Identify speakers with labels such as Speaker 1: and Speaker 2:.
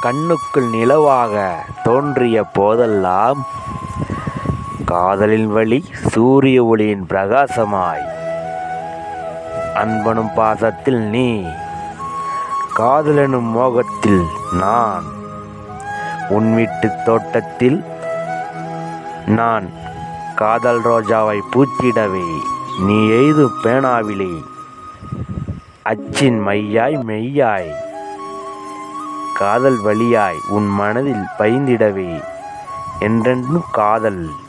Speaker 1: கண்ணுக்குள் நிலவாக தோன்றிய போதெல்லாம் காதலின் வழி சூரிய ஒளியின் பிரகாசமாய் அன்பனும் பாசத்தில் நீ காதலெனும் மோகத்தில் நான் உன் வீட்டு தோட்டத்தில் நான் காதல் ரோஜாவை பூத்திடவே நீ எய்தும் பேனாவிலே அச்சின் மையாய் மெய்யாய் காதல் வழியாய் உன் மனதில் பயந்திடவே என்றென்றும் காதல்